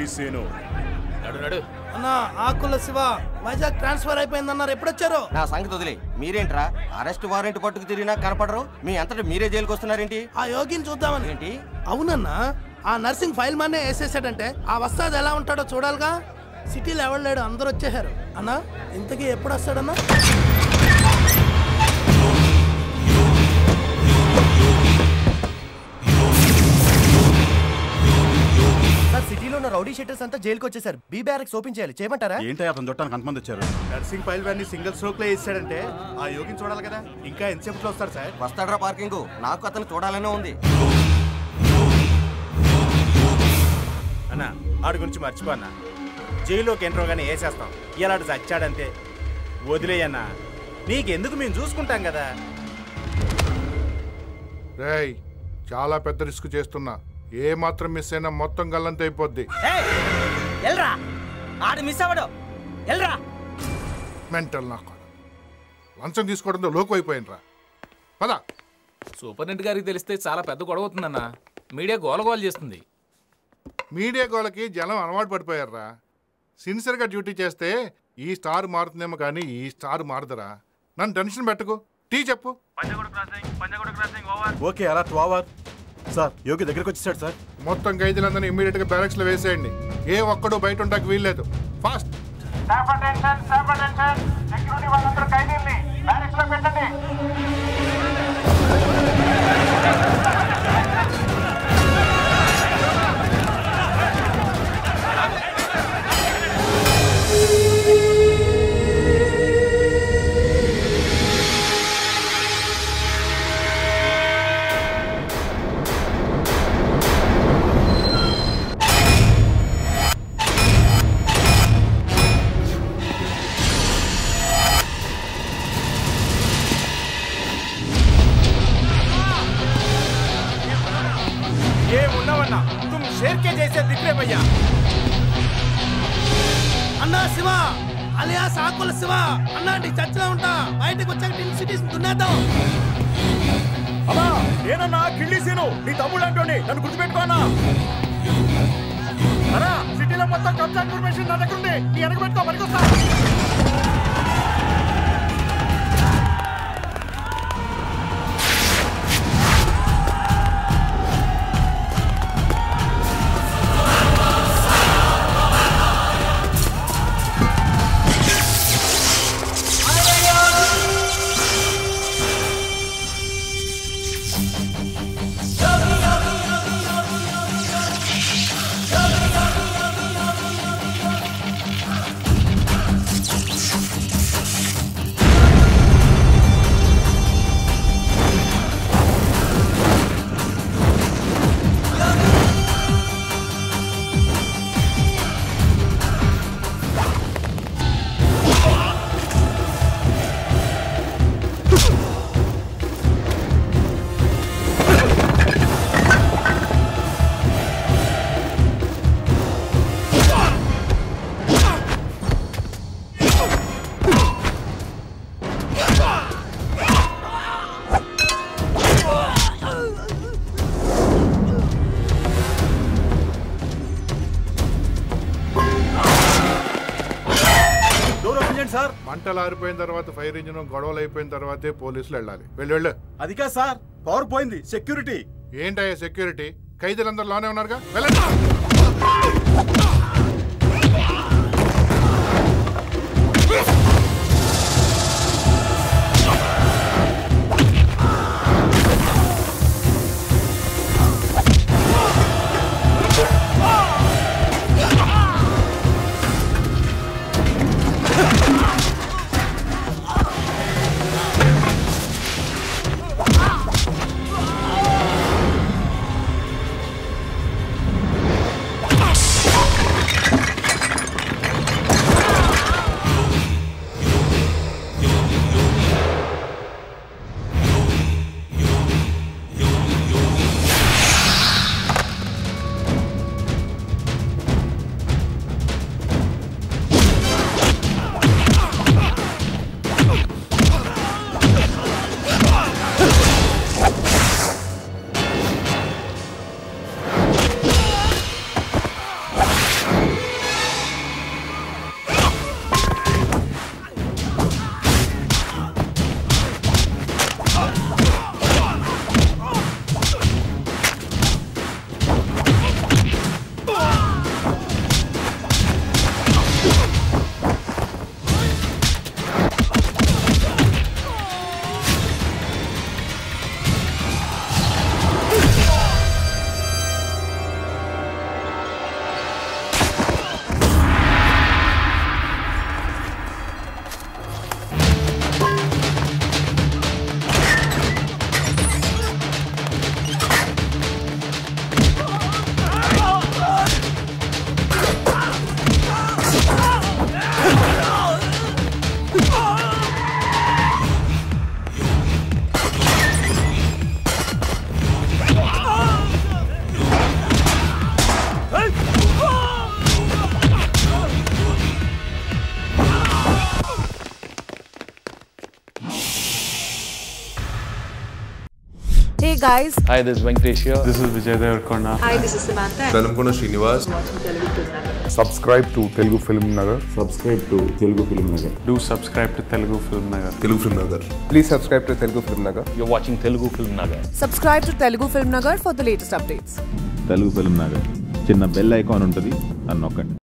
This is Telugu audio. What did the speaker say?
సీను నడు నడు అన్న ఆకుల శివ వైజాగ్ ట్రాన్స్ఫర్ అయిపోయిందన్నారు ఎప్పుడొచ్చారు నా సంగతి వదిలే మీరేంట్రా అరెస్ట్ వారెంట్ పట్టుకు తిరిగినా కనపడరు మీ అంతటా మీరే జైలుకి వస్తున్నారేంటి ఆ యోగిని చూద్దామని ఏంటి అవునన్నా ఆ నర్సింగ్ ఫైల్ మన్నే వేసేసాడంటే ఆ వస్తాది ఎలా ఉంటాడో చూడాలిగా సిటీలో ఎవరు లేడు అందరూ వచ్చేసారు అన్నా ఇంతకీ ఎప్పుడు వస్తాడన్నా సార్ సిటీలో ఉన్న రౌడీ షీటర్స్ అంతా జైలుకి వచ్చేసారు బీ బ్యారక్స్ ఓపెన్ చేయాలి చేయమంటారా ఏంటి అతను చుట్టానికి అంతమంది వచ్చారు నర్సింగ్ ఫైల్ వాడిని సింగిల్ స్ట్రోక్ లో వేసాడంటే ఆ యోగిని చూడాలి కదా ఇంకా ఎంతసేపట్లో వస్తారు సార్ వస్తాడ్రా పార్కింగ్ నాకు అతను చూడాలనే ఉంది అన్న ఆడి గురించి మర్చిపో అన్న జైల్లోకి ఎంట్రో కానీ వేసేస్తాం ఇలాంటి చచ్చాడంతే వదిలేయన్నా నీకెందుకు మేము చూసుకుంటాం కదా రేయ్ చాలా పెద్ద రిస్క్ చేస్తున్నా ఏ మాత్రం మిస్ అయినా మొత్తం గల్లంత అయిపోద్ది ఎల్రా ఆడు మిస్ అవ్వడు ఎల్రా మెంటల్ నాకు లంచం తీసుకోవడంతో లోకు అయిపోయినరా పద సూపరింటెండెంట్ గారికి తెలిస్తే చాలా పెద్ద గొడవ అవుతుందన్న మీడియా గోలగోల చేస్తుంది మీడియా గోలకి జనం అలవాటు పడిపోయారా సిన్సియర్గా డ్యూటీ చేస్తే ఈ స్టార్ మారుతుందేమో కానీ ఈ స్టార్ మారదురా నన్ను టెన్షన్ పెట్టకు టీ చెప్పు ఓకే అలా టూ అవర్ సార్ యోగి దగ్గరికి వచ్చేసాడు సార్ మొత్తం ఖైదీలందరినీ ఇమ్మీడియట్ గా బ్యారక్స్ లో వేసేయండి ఏ ఒక్కడు బయట ఉండడానికి వీల్లేదు ఫాస్ట్ ఏమున్నావన్నా తుమ్ షేర్కే చేసే దిక్రే భయ్యా అన్నా శివ అలియాస్ ఆకుల శివ అన్నా నీ చర్చలో ఉంటా బయటకు వచ్చాక టిన్ సిటీస్ దున్నేద్దాం అమ్మా నేనన్నా కిళ్ళి సీను నీ తమ్ముడు అంటోని నన్ను గుర్తుపెట్టుకోనా అరా సిటీలో మొత్తం కబ్జా ఇన్ఫర్మేషన్ నా దగ్గర ఉంది నీ వెనక పెట్టుకో పనికొస్తా డోర్ ఓపెన్ చేయండి సార్ మంటలు ఆరిపోయిన తర్వాత ఫైర్ ఇంజిన్ గొడవలు అయిపోయిన తర్వాతే పోలీసులు వెళ్ళాలి వెళ్ళి వెళ్ళు అది కాదు సార్ పవర్ పోయింది సెక్యూరిటీ ఏంటయ్యా సెక్యూరిటీ ఖైదీలందరూ లోనే ఉన్నారుగా వెళ్ళండి ఆ guys. Hi, this is Venkatesh here. This is Vijay Devarkonda. Hi, this is Samantha. Velankonda Srinivas Subscribe to Telugu Film Nagar. Subscribe to Telugu Film Nagar. Do subscribe to Telugu Film Nagar. Telugu film Nagar Please subscribe to Telugu Film Nagar. You're watching Telugu Film Nagar. Subscribe to Telugu Film Nagar for the latest updates. Telugu film Nagar చిన్న బెల్ ఐకాన్ ఉంటుంది అని నొక్కండి